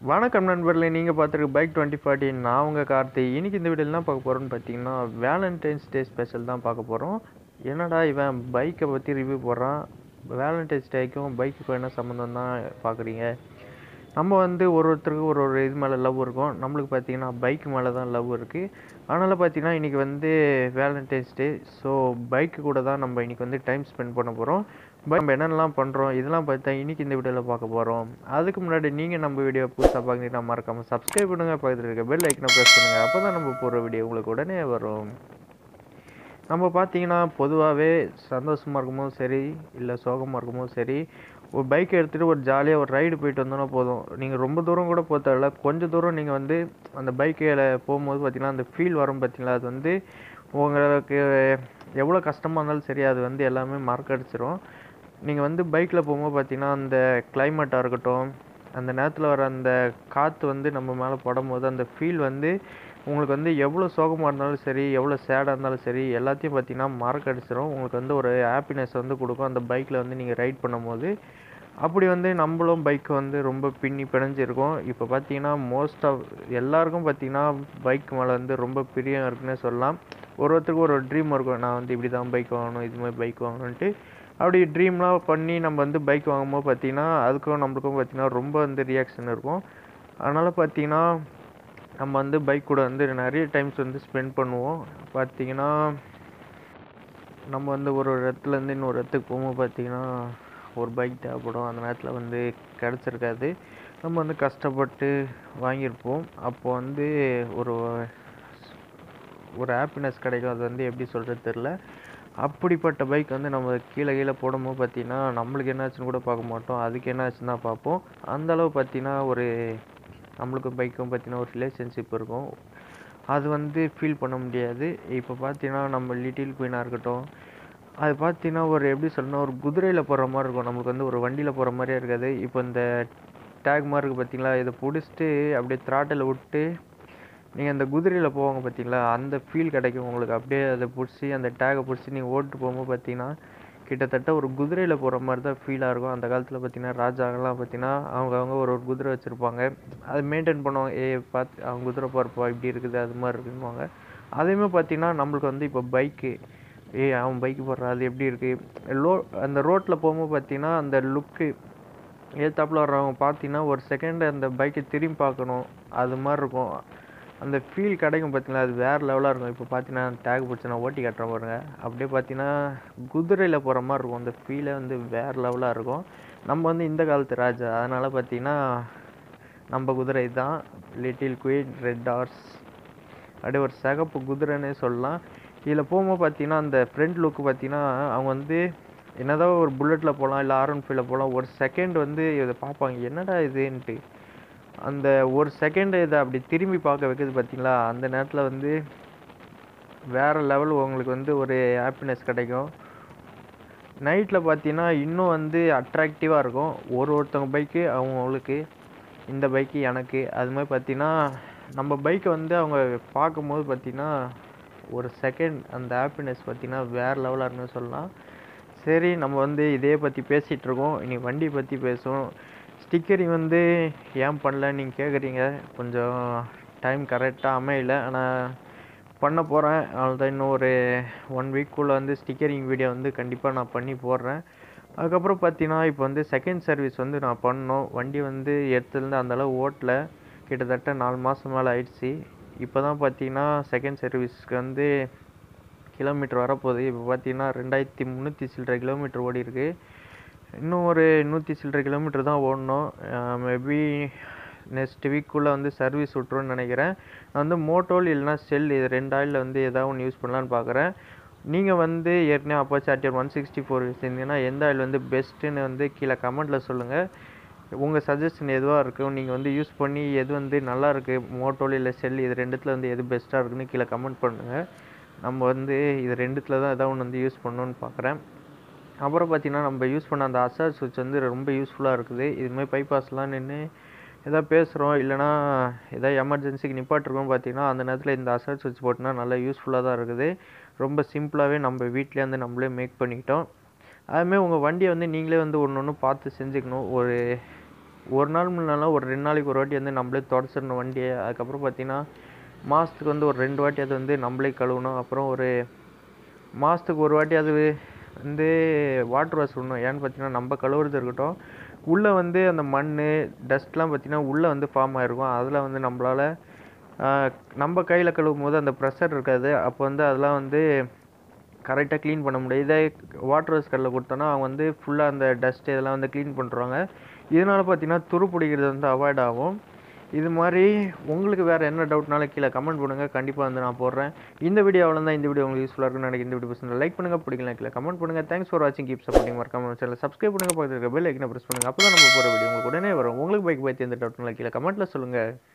வணக்கம் நண்பர்களே நீங்கள் பார்த்துருக்கு பைக் டுவெண்ட்டி ஃபார்ட்டி நான் உங்கள் கார்த்தி இன்னைக்கு இந்த வீடியோவில் என்ன பார்க்க போகிறோன்னு பார்த்தீங்கன்னா வேலண்டைன்ஸ் டே ஸ்பெஷல் தான் பார்க்க போகிறோம் என்னடா இவன் பைக்கை பற்றி ரிவ்யூ போடுறான் வேலண்டைன்ஸ் டேக்கும் பைக்குக்கும் என்ன சம்மந்தம் தான் பார்க்குறீங்க நம்ம வந்து ஒரு ஒருத்தருக்கு ஒரு ஒரு இது மேலே லவ் இருக்கும் நம்மளுக்கு பார்த்தீங்கன்னா பைக் மேலே தான் லவ் இருக்குது அதனால் பார்த்தீங்கன்னா இன்றைக்கி வந்து வேலண்டைன்ஸ் டே ஸோ பைக்கு கூட தான் நம்ம இன்றைக்கி வந்து டைம் ஸ்பெண்ட் பண்ண போகிறோம் பட் நம்ம என்னென்னலாம் பண்ணுறோம் இதெல்லாம் பார்த்தா இன்றைக்கி இந்த வீடியோவில் பார்க்க போகிறோம் அதுக்கு முன்னாடி நீங்கள் நம்ம வீடியோ புதுசாக பார்க்குறீங்கன்னா மறக்காமல் சப்ஸ்கிரைப் பண்ணுங்கள் பக்கத்தில் இருக்க பெல் ஐக்கனை ப்ரெஸ் பண்ணுங்கள் அப்போ தான் நம்ம போகிற வீடியோ உங்களுக்கு உடனே வரும் நம்ம பார்த்தீங்கன்னா பொதுவாகவே சந்தோஷமாக இருக்கும்போது சரி இல்லை சோகமாக இருக்கும்போது சரி ஒரு பைக்கை எடுத்துகிட்டு ஒரு ஜாலியாக ஒரு ரைடு போயிட்டு வந்தோன்னா போதும் நீங்கள் ரொம்ப தூரம் கூட போக தேவையில்ல கொஞ்சம் தூரம் நீங்கள் வந்து அந்த பைக்கில் போகும்போது பார்த்தீங்கன்னா அந்த ஃபீல் வரும் பார்த்தீங்களா அது வந்து உங்களுக்கு எவ்வளோ கஷ்டமாக இருந்தாலும் சரி அது வந்து எல்லாமே மறக்கடிச்சிரும் நீங்கள் வந்து பைக்கில் போகும்போது பார்த்தீங்கன்னா அந்த கிளைமேட்டாக இருக்கட்டும் அந்த நேரத்தில் வர அந்த காற்று வந்து நம்ம மேலே படும்போது அந்த ஃபீல் வந்து உங்களுக்கு வந்து எவ்வளோ சோகமாக இருந்தாலும் சரி எவ்வளோ சேடாக இருந்தாலும் சரி எல்லாத்தையும் பார்த்தீங்கன்னா மறக்கடிச்சிரும் உங்களுக்கு வந்து ஒரு ஹாப்பினஸ் வந்து கொடுக்கும் அந்த பைக்கில் வந்து நீங்கள் ரைட் பண்ணும்போது அப்படி வந்து நம்மளும் பைக் வந்து ரொம்ப பின்னி பிணைஞ்சிருக்கோம் இப்போ பார்த்தீங்கன்னா மோஸ்ட் ஆஃப் எல்லாருக்கும் பார்த்தீங்கன்னா பைக் மேலே வந்து ரொம்ப பிரியம் இருக்குன்னே சொல்லலாம் ஒரு ஒருத்தருக்கு ஒரு ட்ரீம் இருக்கும் நான் வந்து இப்படி தான் பைக் வாங்கணும் இது மாதிரி பைக் வாங்கணுன்ட்டு அப்படி ட்ரீம்லாம் பண்ணி நம்ம வந்து பைக் வாங்கும்போது பார்த்தீங்கன்னா அதுக்கும் நம்மளுக்கும் பார்த்தீங்கன்னா ரொம்ப வந்து ரியாக்ஷன் இருக்கும் அதனால் பார்த்தீங்கன்னா நம்ம வந்து பைக் கூட வந்து நிறைய டைம்ஸ் வந்து ஸ்பெண்ட் பண்ணுவோம் பார்த்தீங்கன்னா நம்ம வந்து ஒரு ஒரு இடத்துலேருந்து இன்னொரு இடத்துக்கு போகும்போது பார்த்தீங்கன்னா ஒரு பைக் தேவைப்படும் அந்த நேரத்தில் வந்து கிடச்சிருக்காது நம்ம வந்து கஷ்டப்பட்டு வாங்கியிருப்போம் அப்போ வந்து ஒரு ஒரு ஹாப்பினஸ் கிடைக்கும் அது வந்து எப்படி சொல்கிறது தெரில அப்படிப்பட்ட பைக் வந்து நம்ம கீழே கீழே போடும்போது பார்த்தீங்கன்னா நம்மளுக்கு என்னாச்சுன்னு கூட பார்க்க மாட்டோம் அதுக்கு என்னாச்சுன்னு தான் பார்ப்போம் அந்தளவு பார்த்தீங்கன்னா ஒரு நம்மளுக்கும் பைக்கும் பார்த்தீங்கன்னா ஒரு ரிலேஷன்ஷிப் இருக்கும் அது வந்து ஃபீல் பண்ண முடியாது இப்போ பார்த்தீங்கன்னா நம்ம லிட்டில் குயினாக இருக்கட்டும் அது பார்த்தீங்கன்னா ஒரு எப்படி சொல்லணும் ஒரு குதிரையில் போகிற மாதிரி இருக்கும் நம்மளுக்கு வந்து ஒரு வண்டியில் போகிற மாதிரியே இருக்காது இப்போ இந்த டேக் மாதிரி இருக்குது பார்த்தீங்களா இதை பிடிச்சிட்டு அப்படியே த்ராட்டில் விட்டு நீங்கள் அந்த குதிரையில் போவாங்க பார்த்தீங்களா அந்த ஃபீல் கிடைக்கும் உங்களுக்கு அப்படியே அதை பிடிச்சி அந்த டேகை பிடிச்சி நீங்கள் ஓட்டு போகும்போது பார்த்தீங்கன்னா கிட்டத்தட்ட ஒரு குதிரையில் போகிற மாதிரி தான் ஃபீலாக இருக்கும் அந்த காலத்தில் பார்த்தீங்கன்னா ராஜாக்கெல்லாம் பார்த்தீங்கன்னா அவங்க அவங்க ஒரு ஒரு குதிரை வச்சுருப்பாங்க அதை மெயின்டைன் பண்ணுவாங்க ஏ பார்த்து அவங்க குதிரை போகிறப்பா இப்படி இருக்குது அது மாதிரி இருக்குன்னுவாங்க அதேமாதிரி பார்த்தீங்கன்னா நம்மளுக்கு வந்து இப்போ பைக்கு ஏ அவன் பைக்கு போடுறான் அது எப்படி இருக்குது லோ அந்த ரோட்டில் போகும்போது பார்த்தீங்கன்னா அந்த லுக்கு ஏத்தாப்பில் வர்றவங்க பார்த்தீங்கன்னா ஒரு செகண்ட் அந்த பைக்கை திரும்பி பார்க்கணும் அது மாதிரி இருக்கும் அந்த ஃபீல் கிடைக்கும் பார்த்தீங்களா அது வேறு லெவலாக இருக்கும் இப்போ பார்த்தீங்கன்னா டேக் பிடிச்சி நான் ஓட்டி கட்டுறேன் பாருங்க அப்படியே பார்த்தீங்கன்னா குதிரையில் போகிற மாதிரி இருக்கும் அந்த ஃபீலே வந்து வேறு லெவலாக இருக்கும் நம்ம வந்து இந்த காலத்து ராஜா அதனால் பார்த்தீங்கன்னா நம்ம குதிரை தான் லிட்டில் குயின் ரெட் ஹார்ஸ் அப்படியே ஒரு சிகப்பு குதிரைன்னே சொல்லலாம் இதில் போகும்போது பார்த்தீங்கன்னா அந்த ஃப்ரண்ட் லுக்கு பார்த்தீங்கன்னா அவங்க வந்து என்னதான் ஒரு புல்லட்டில் போகலாம் இல்லை ஆர் ஒன் ஃபைவ்ல போகலாம் ஒரு செகண்ட் வந்து இதை பார்ப்பாங்க என்னடா இதுன்ட்டு அந்த ஒரு செகண்ட் இதை அப்படி திரும்பி பார்க்க வைக்கிறது பார்த்தீங்களா அந்த நேரத்தில் வந்து வேறு லெவல் உங்களுக்கு வந்து ஒரு ஹாப்பினஸ் கிடைக்கும் நைட்டில் பார்த்தீங்கன்னா இன்னும் வந்து அட்ராக்டிவாக இருக்கும் ஒரு ஒருத்தவங்க பைக்கு அவங்களுக்கு இந்த பைக்கு எனக்கு அது மாதிரி பார்த்தீங்கன்னா நம்ம பைக்கை வந்து அவங்க பார்க்கும்போது பார்த்தீங்கன்னா ஒரு செகண்ட் அந்த ஹாப்பினஸ் பார்த்தீங்கன்னா வேறு லெவலாக இருக்குன்னு சொல்லலாம் சரி நம்ம வந்து இதே பற்றி பேசிகிட்டு இருக்கோம் இனி வண்டி பற்றி பேசுவோம் ஸ்டிக்கரிங் வந்து ஏன் பண்ணல நீங்கள் கேட்குறீங்க கொஞ்சம் டைம் கரெக்டாக அமையல ஆனால் பண்ண போகிறேன் அவ்வளோதான் இன்னும் ஒரு ஒன் வீக்குள்ளே வந்து ஸ்டிக்கரிங் வீடியோ வந்து கண்டிப்பாக நான் பண்ணி போடுறேன் அதுக்கப்புறம் பார்த்தீங்கன்னா இப்போ வந்து செகண்ட் சர்வீஸ் வந்து நான் பண்ணோம் வண்டி வந்து எடுத்துலேருந்து அந்தளவு ஓட்டல கிட்டத்தட்ட நாலு மாதம் மேலே ஆயிடுச்சு இப்போ தான் பார்த்தீங்கன்னா செகண்ட் சர்வீஸ்க்கு வந்து கிலோமீட்டர் வரப்போகுது இப்போ பார்த்தீங்கன்னா ரெண்டாயிரத்தி முந்நூற்றி சில்லரை கிலோமீட்டர் ஓடி இருக்கு இன்னும் ஒரு நூற்றி சில்லரை கிலோமீட்டர் தான் ஓடணும் மேபி நெக்ஸ்ட் வீக்குள்ளே வந்து சர்வீஸ் விட்ருன்னு நினைக்கிறேன் நான் வந்து மோட்டோல் இல்லைனா செல் இது ரெண்டு ஆயிலில் வந்து எதாவது ஒன்று யூஸ் பண்ணலான்னு பார்க்குறேன் நீங்கள் வந்து ஏற்கனவே Apache RTR one sixty four வச்சுருந்தீங்கன்னா எந்த ஆயில் வந்து பெஸ்ட்டுன்னு வந்து கீழே கமெண்ட்டில் சொல்லுங்கள் உங்கள் சஜஷன் எதுவாக இருக்கும் நீங்கள் வந்து யூஸ் பண்ணி எது வந்து நல்லா இருக்குது மோட்டோல் இல்லை செல் இது ரெண்டுத்தில் வந்து எது பெஸ்ட்டாக இருக்குன்னு கீழே கமெண்ட் பண்ணுங்கள் நம்ம வந்து இது ரெண்டுத்தில் தான் எதாவது ஒன்று வந்து யூஸ் பண்ணணுன்னு பார்க்குறேன் அப்புறம் பார்த்தீங்கன்னா நம்ம யூஸ் பண்ண அந்த அசார் சுவிட்ச் வந்து ரொம்ப யூஸ்ஃபுல்லாக இருக்குது இதுமாதிரி பைபாஸ்லாம் நின்று எதாவது பேசுகிறோம் இல்லைனா எதாவது எமர்ஜென்சிக்கு நிப்பாட்டிருக்கோம் பார்த்தீங்கன்னா அந்த நேரத்தில் இந்த அசார் சுவிட்ச் போட்டினா நல்லா யூஸ்ஃபுல்லாக தான் இருக்குது ரொம்ப சிம்பிளாகவே நம்ம வீட்டிலே வந்து நம்மளே மேக் பண்ணிக்கிட்டோம் அதுமாதிரி உங்கள் வண்டியை வந்து நீங்களே வந்து ஒன்று ஒன்று பார்த்து செஞ்சுக்கணும் ஒரு ஒரு நாள் முன்னாலும் ஒரு ரெண்டு நாளைக்கு ஒரு வாட்டி வந்து நம்மளே தொடச்சிடணும் வண்டியை அதுக்கப்புறம் பார்த்தீங்கன்னா மாதத்துக்கு வந்து ஒரு ரெண்டு வாட்டி அது வந்து நம்மளே கழுவணும் அப்புறம் ஒரு மாதத்துக்கு ஒரு வாட்டி அது வந்து வாட்டர் வாஷ் விடணும் ஏன்னு பார்த்தீங்கன்னா நம்ம கழுவுறது இருக்கட்டும் உள்ளே வந்து அந்த மண் டஸ்ட்லாம் பார்த்தீங்கன்னா உள்ளே வந்து ஃபார்ம் ஆகிருக்கும் அதில் வந்து நம்மளால் நம்ம கையில் கழுவும் போது அந்த ப்ரெஷர் இருக்காது அப்போ வந்து அதெல்லாம் வந்து கரெக்டாக க்ளீன் பண்ண முடியும் இதே வாட்டர் வாஷ் கல்லில் கொடுத்தோன்னா அவங்க வந்து ஃபுல்லாக அந்த டஸ்ட் இதெல்லாம் வந்து க்ளீன் பண்ணுறாங்க இதனால் பார்த்தீங்கன்னா துரு பிடிக்கிறது வந்து அவாய்ட் ஆகும் இது மாதிரி உங்களுக்கு வேறு என்ன டவுட்னாலும் கீழே கமெண்ட் பண்ணுங்கள் கண்டிப்பாக வந்து நான் போடுறேன் இந்த வீடியோ அவ்வளோ இந்த வீடியோ உங்களுக்கு யூஸ்ஃபுல்லாக இருக்கும்னு நினைக்கிறேன் இந்த வீடியோ பசங்க லைக் பண்ணுங்கள் பிடிக்கல கீழே கமெண்ட் பண்ணுங்கள் தேங்க்ஸ் ஃபார் வாட்சிங் கீப் சப்போர்ட்டிங் மறக்காம சேனல் சப்ஸ்கிரைப் பண்ணுங்கள் பக்கத்தில் இருக்க பெல் ஐக்கனை ப்ரெஸ் பண்ணுங்கள் அப்போ தான் நம்ம போகிற வீடியோ உங்களுக்கு உடனே வரும் உங்களுக்கு பைக் பற்றி எந்த டவுட்னாலும் கீழே கமெண்ட்டில் சொல்லுங்கள்